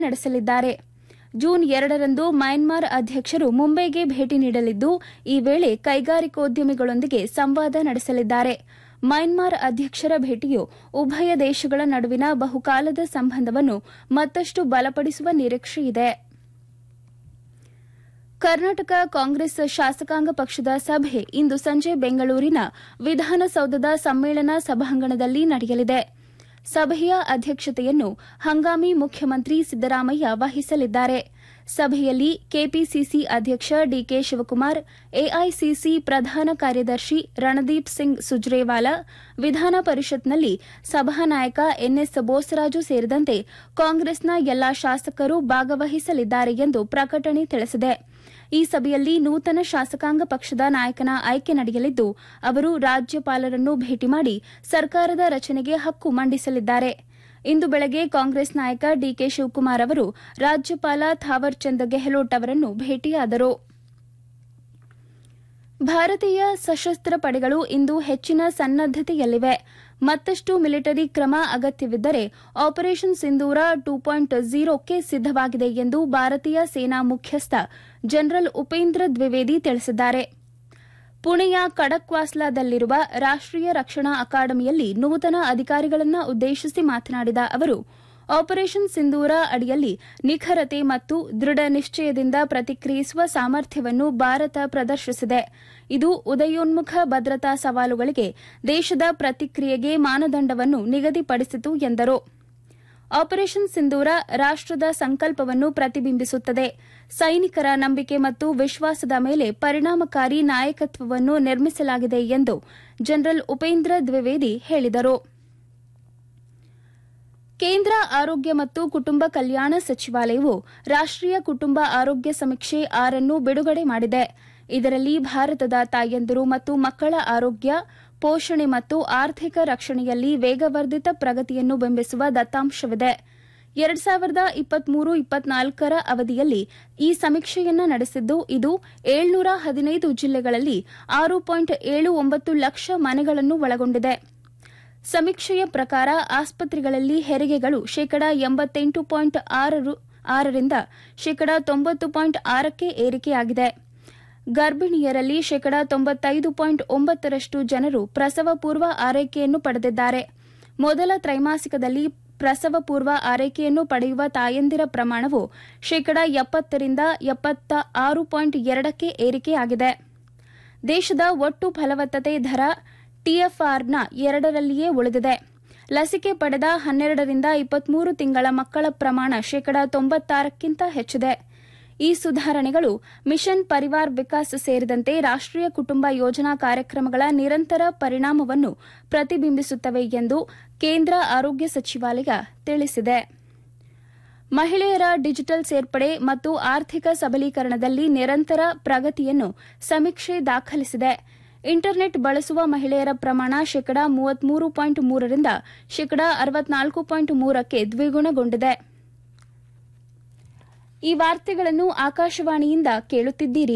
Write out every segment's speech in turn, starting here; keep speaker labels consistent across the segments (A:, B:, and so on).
A: ನಡೆಸಲಿದ್ದಾರೆ ಜೂನ್ ಎರಡರಂದು ಮಯನ್ಮಾರ್ ಅಧ್ಯಕ್ಷರು ಮುಂಬೈಗೆ ಭೇಟಿ ನೀಡಲಿದ್ದು ಈ ವೇಳೆ ಕೈಗಾರಿಕೋದ್ಯಮಿಗಳೊಂದಿಗೆ ಸಂವಾದ ನಡೆಸಲಿದ್ದಾರೆ ಮಯನ್ಮಾರ್ ಅಧ್ಯಕ್ಷರ ಭೇಟಿಯು ಉಭಯ ದೇಶಗಳ ನಡುವಿನ ಬಹುಕಾಲದ ಸಂಬಂಧವನ್ನು ಮತ್ತಷ್ಟು ಬಲಪಡಿಸುವ ನಿರೀಕ್ಷೆಯಿದೆ ಕರ್ನಾಟಕ ಕಾಂಗ್ರೆಸ್ ಶಾಸಕಾಂಗ ಪಕ್ಷದ ಸಭೆ ಇಂದು ಸಂಜೆ ಬೆಂಗಳೂರಿನ ವಿಧಾನಸೌಧದ ಸಮ್ಮೇಳನ ಸಭಾಂಗಣದಲ್ಲಿ ನಡೆಯಲಿದೆ ಸಭೆಯ ಅಧ್ಯಕ್ಷತೆಯನ್ನು ಹಂಗಾಮಿ ಮುಖ್ಯಮಂತ್ರಿ ಸಿದ್ದರಾಮಯ್ಯ ವಹಿಸಲಿದ್ದಾರೆ ಸಭೆಯಲ್ಲಿ ಕೆಪಿಸಿಸಿ ಅಧ್ಯಕ್ಷ ಡಿಕೆ ಶಿವಕುಮಾರ್ ಎಐಸಿಸಿ ಪ್ರಧಾನ ಕಾರ್ಯದರ್ಶಿ ರಣದೀಪ್ ಸಿಂಗ್ ಸುಜ್ರೇವಾಲಾ ವಿಧಾನ ಪರಿಷತ್ನಲ್ಲಿ ಸಭಾನಾಯಕ ಎನ್ಎಸ್ ಬೋಸರಾಜು ಸೇರಿದಂತೆ ಕಾಂಗ್ರೆಸ್ನ ಎಲ್ಲಾ ಶಾಸಕರು ಭಾಗವಹಿಸಲಿದ್ದಾರೆ ಎಂದು ಪ್ರಕಟಣೆ ತಿಳಿಸಿದೆ ಈ ಸಭೆಯಲ್ಲಿ ನೂತನ ಶಾಸಕಾಂಗ ಪಕ್ಷದ ನಾಯಕನ ಆಯ್ಕೆ ನಡೆಯಲಿದ್ದು ಅವರು ರಾಜ್ಯಪಾಲರನ್ನು ಭೇಟಿ ಮಾಡಿ ಸರ್ಕಾರದ ರಚನೆಗೆ ಹಕ್ಕು ಮಂಡಿಸಲಿದ್ದಾರೆ ಇಂದು ಬೆಳಗ್ಗೆ ಕಾಂಗ್ರೆಸ್ ನಾಯಕ ಡಿಕೆ ಶಿವಕುಮಾರ್ ಅವರು ರಾಜ್ಯಪಾಲ ಥಾವರ್ಚಂದ್ ಗೆಹ್ಲೋಟ್ ಅವರನ್ನು ಭೇಟಿಯಾದರು ಭಾರತೀಯ ಸಶಸ್ತ್ರ ಪಡೆಗಳು ಇಂದು ಹೆಚ್ಚಿನ ಸನ್ನದ್ದತೆಯಲ್ಲಿವೆ ಮತ್ತಷ್ಟು ಮಿಲಿಟರಿ ಕ್ರಮ ಅಗತ್ಯವಿದ್ದರೆ ಆಪರೇಷನ್ ಸಿಂಧೂರ ಟೂ ಪಾಯಿಂಟ್ ಝೀರೋಕ್ಕೆ ಸಿದ್ದವಾಗಿದೆ ಎಂದು ಭಾರತೀಯ ಸೇನಾ ಮುಖ್ಯಸ್ಥ ಜನರಲ್ ಉಪೇಂದ್ರ ದ್ವಿವೇದಿ ತಿಳಿಸಿದ್ದಾರೆ ಪುಣೆಯ ಕಡಕ್ವಾಸ್ಲಾದಲ್ಲಿರುವ ರಾಷ್ಟೀಯ ರಕ್ಷಣಾ ಅಕಾಡೆಮಿಯಲ್ಲಿ ನೂತನ ಅಧಿಕಾರಿಗಳನ್ನು ಉದ್ದೇಶಿಸಿ ಮಾತನಾಡಿದ ಅವರು ಆಪರೇಷನ್ ಸಿಂಧೂರ ಅಡಿಯಲ್ಲಿ ನಿಖರತೆ ಮತ್ತು ದೃಢ ನಿಶ್ಚಯದಿಂದ ಪ್ರತಿಕ್ರಿಯಿಸುವ ಸಾಮರ್ಥ್ಯವನ್ನು ಭಾರತ ಪ್ರದರ್ಶಿಸಿದೆ ಇದು ಉದಯೋನ್ಮುಖ ಭದ್ರತಾ ಸವಾಲುಗಳಿಗೆ ದೇಶದ ಪ್ರತಿಕ್ರಿಯೆಗೆ ಮಾನದಂಡವನ್ನು ನಿಗದಿಪಡಿಸಿತು ಎಂದರು ಆಪರೇಷನ್ ಸಿಂಧೂರ ರಾಷ್ಟದ ಸಂಕಲ್ಪವನ್ನು ಪ್ರತಿಬಿಂಬಿಸುತ್ತದೆ ಸೈನಿಕರ ನಂಬಿಕೆ ಮತ್ತು ವಿಶ್ವಾಸದ ಮೇಲೆ ಪರಿಣಾಮಕಾರಿ ನಾಯಕತ್ವವನ್ನು ನಿರ್ಮಿಸಲಾಗಿದೆ ಎಂದು ಜನರಲ್ ಉಪೇಂದ್ರ ದ್ವಿವೇದಿ ಹೇಳಿದರು ಕೇಂದ್ರ ಆರೋಗ್ಯ ಮತ್ತು ಕುಟುಂಬ ಕಲ್ಯಾಣ ಸಚಿವಾಲಯವು ರಾಷ್ಟೀಯ ಕುಟುಂಬ ಆರೋಗ್ಯ ಸಮೀಕ್ಷೆ ಆರನ್ನು ಬಿಡುಗಡೆ ಮಾಡಿದೆ ಇದರಲ್ಲಿ ಭಾರತದ ತಾಯಂದಿರು ಮತ್ತು ಮಕ್ಕಳ ಆರೋಗ್ಯ ಪೋಷಣೆ ಮತ್ತು ಆರ್ಥಿಕ ರಕ್ಷಣೆಯಲ್ಲಿ ವೇಗವರ್ಧಿತ ಪ್ರಗತಿಯನ್ನು ಬಿಂಬಿಸುವ ದತ್ತಾಂಶವಿದೆ ಎರಡ್ ಸಾವಿರದ ಇಪ್ಪತ್ಮೂರು ಇಪ್ಪತ್ನಾಲ್ಕರ ಅವಧಿಯಲ್ಲಿ ಈ ಸಮೀಕ್ಷೆಯನ್ನ ನಡೆಸಿದ್ದು ಇದು ಏಳ್ನೂರ ಹದಿನೈದು ಜಿಲ್ಲೆಗಳಲ್ಲಿ ಆರು ಪಾಯಿಂಟ್ ಏಳು ಒಂಬತ್ತು ಲಕ್ಷ ಮನೆಗಳನ್ನು ಒಳಗೊಂಡಿದೆ ಸಮೀಕ್ಷೆಯ ಪ್ರಕಾರ ಆಸ್ಪತ್ರೆಗಳಲ್ಲಿ ಹೆರಿಗೆಗಳು ಶೇಕಡಾ ಎಂಬತ್ತೆಂಟು ಪಾಯಿಂಟ್ ಆರರಿಂದ ಶೇಕಡಾ ತೊಂಬತ್ತು ಪಾಯಿಂಟ್ ಆರಕ್ಕೆ ಏರಿಕೆಯಾಗಿದೆ ಗರ್ಭಿಣಿಯರಲ್ಲಿ ಶೇಕಡಾ ತೊಂಬತ್ತೈದು ಪಾಯಿಂಟ್ ಒಂಬತ್ತರಷ್ಟು ಜನರು ಪ್ರಸವ ಪೂರ್ವ ಆರೈಕೆಯನ್ನು ಪಡೆದಿದ್ದಾರೆ ಮೊದಲ ತ್ರೈಮಾಸಿಕದಲ್ಲಿ ಪ್ರಸವ ಪೂರ್ವ ಆರೈಕೆಯನ್ನು ಪಡೆಯುವ ತಾಯಂದಿರ ಪ್ರಮಾಣವು ಶೇಕಡಾ ಎಪ್ಪತ್ತರಿಂದ ಎಪ್ಪತ್ತ ಆರು ಪಾಯಿಂಟ್ ಎರಡಕ್ಕೆ ಏರಿಕೆಯಾಗಿದೆ ದೇಶದ ಒಟ್ಟು ಫಲವತ್ತತೆ ದರ ಟಿಎಫ್ಆರ್ನ ಎರಡರಲ್ಲಿಯೇ ಉಳಿದಿದೆ ಲಸಿಕೆ ಪಡೆದ ಹನ್ನೆರಡರಿಂದ ಇಪ್ಪತ್ಮೂರು ತಿಂಗಳ ಮಕ್ಕಳ ಪ್ರಮಾಣ ಶೇಕಡಾ ತೊಂಬತ್ತಾರಕ್ಕಿಂತ ಹೆಚ್ಚಿದೆ ಈ ಸುಧಾರಣೆಗಳು ಮಿಷನ್ ಪರಿವಾರ್ ವಿಕಾಸ್ ಸೇರಿದಂತೆ ರಾಷ್ಟೀಯ ಕುಟುಂಬ ಯೋಜನಾ ಕಾರ್ಯಕ್ರಮಗಳ ನಿರಂತರ ಪರಿಣಾಮವನ್ನು ಪ್ರತಿಬಿಂಬಿಸುತ್ತವೆ ಎಂದು ಕೇಂದ್ರ ಆರೋಗ್ಯ ಸಚಿವಾಲಯ ತಿಳಿಸಿದೆ ಮಹಿಳೆಯರ ಡಿಜಿಟಲ್ ಸೇರ್ಪಡೆ ಮತ್ತು ಆರ್ಥಿಕ ಸಬಲೀಕರಣದಲ್ಲಿ ನಿರಂತರ ಪ್ರಗತಿಯನ್ನು ಸಮೀಕ್ಷೆ ದಾಖಲಿಸಿದೆ ಇಂಟರ್ನೆಟ್ ಬಳಸುವ ಮಹಿಳೆಯರ ಪ್ರಮಾಣ ಶೇಕಡಾ ಮೂವತ್ಮೂರು ಪಾಯಿಂಟ್ ಮೂರರಿಂದ ಶೇಕಡಾ ಅರವತ್ನಾಲ್ಕು ಪಾಯಿಂಟ್ ಮೂರಕ್ಕೆ ದ್ವಿಗುಣಗೊಂಡಿದೆ ಈ ವಾರ್ತೆಗಳನ್ನು ಆಕಾಶವಾಣಿಯಿಂದ ಕೇಳುತ್ತಿದ್ದೀರಿ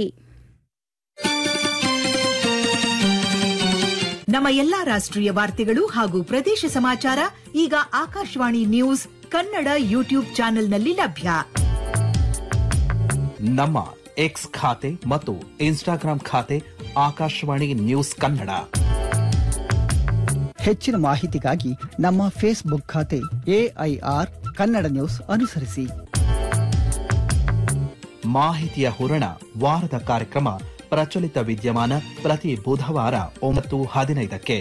B: ನಮ್ಮ ಎಲ್ಲಾ ರಾಷ್ಟ್ರೀಯ ವಾರ್ತೆಗಳು ಹಾಗೂ ಪ್ರದೇಶ ಸಮಾಚಾರ ಈಗ ಆಕಾಶವಾಣಿ ನ್ಯೂಸ್ ಕನ್ನಡ ಯೂಟ್ಯೂಬ್ ಚಾನೆಲ್ನಲ್ಲಿ ಲಭ್ಯ
C: ನಮ್ಮ ಎಕ್ಸ್ ಖಾತೆ ಮತ್ತು ಇನ್ಸ್ಟಾಗ್ರಾಂ ಖಾತೆ ಆಕಾಶವಾಣಿ ನ್ಯೂಸ್ ಕನ್ನಡ
D: ಹೆಚ್ಚಿನ ಮಾಹಿತಿಗಾಗಿ ನಮ್ಮ ಫೇಸ್ಬುಕ್ ಖಾತೆ ಎಐಆರ್ ಕನ್ನಡ ನ್ಯೂಸ್ ಅನುಸರಿಸಿ
C: ಮಾಹಿತಿಯ ಹೂರಣ ವಾರದ ಕಾರ್ಯಕ್ರಮ ಪ್ರಚಲಿತ ವಿದ್ಯಮಾನ ಪ್ರತಿ ಬುಧವಾರ ಒಂಬತ್ತು ಹದಿನೈದಕ್ಕೆ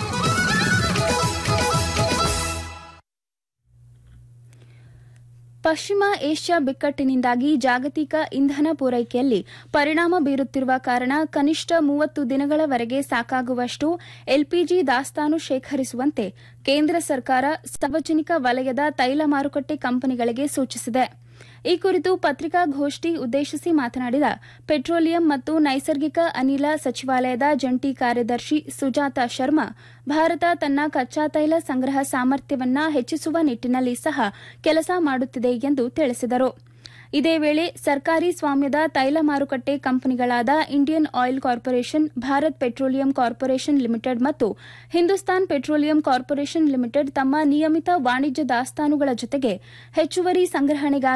A: ಪಶ್ಚಿಮ ಏಷ್ಯಾ ಬಿಕ್ಕಟ್ಟಿನಿಂದಾಗಿ ಜಾಗತಿಕ ಇಂಧನ ಪೂರೈಕೆಯಲ್ಲಿ ಪರಿಣಾಮ ಬೀರುತ್ತಿರುವ ಕಾರಣ ಕನಿಷ್ಠ ಮೂವತ್ತು ದಿನಗಳವರೆಗೆ ಸಾಕಾಗುವಷ್ಟು ಎಲ್ಪಿಜಿ ದಾಸ್ತಾನು ಶೇಖರಿಸುವಂತೆ ಕೇಂದ್ರ ಸರ್ಕಾರ ಸಾರ್ವಜನಿಕ ವಲಯದ ತೈಲ ಮಾರುಕಟ್ಟೆ ಕಂಪನಿಗಳಿಗೆ ಸೂಚಿಸಿದೆ ಈ ಕುರಿತು ಪತ್ರಿಕಾಗೋಷ್ಠಿ ಉದ್ದೇಶಿಸಿ ಮಾತನಾಡಿದ ಪೆಟ್ರೋಲಿಯಂ ಮತ್ತು ನೈಸರ್ಗಿಕ ಅನಿಲ ಸಚಿವಾಲಯದ ಜಂಟಿ ಕಾರ್ಯದರ್ಶಿ ಸುಜಾತಾ ಶರ್ಮಾ ಭಾರತ ತನ್ನ ಕಚ್ಚಾ ತೈಲ ಸಂಗ್ರಹ ಸಾಮರ್ಥ್ಯವನ್ನ ಹೆಚ್ಚಿಸುವ ನಿಟ್ಟಿನಲ್ಲಿ ಸಹ ಕೆಲಸ ಮಾಡುತ್ತಿದೆ ಎಂದು ತಿಳಿಸಿದರು ಇದೇ ವೇಳೆ ಸರ್ಕಾರಿ ಸ್ವಾಮ್ಯದ ತೈಲ ಮಾರುಕಟ್ಟೆ ಕಂಪನಿಗಳಾದ Indian oil corporation Bharat petroleum corporation limited ಮತ್ತು ಹಿಂದೂಸ್ತಾನ್ ಪೆಟ್ರೋಲಿಯಂ ಕಾರ್ಪೊರೇಷನ್ ಲಿಮಿಟೆಡ್ ತಮ್ಮ ನಿಯಮಿತ ವಾಣಿಜ್ಯ ದಾಸ್ತಾನುಗಳ ಜೊತೆಗೆ ಹೆಚ್ಚುವರಿ ಸಂಗ್ರಹಣೆಗಾಗಿ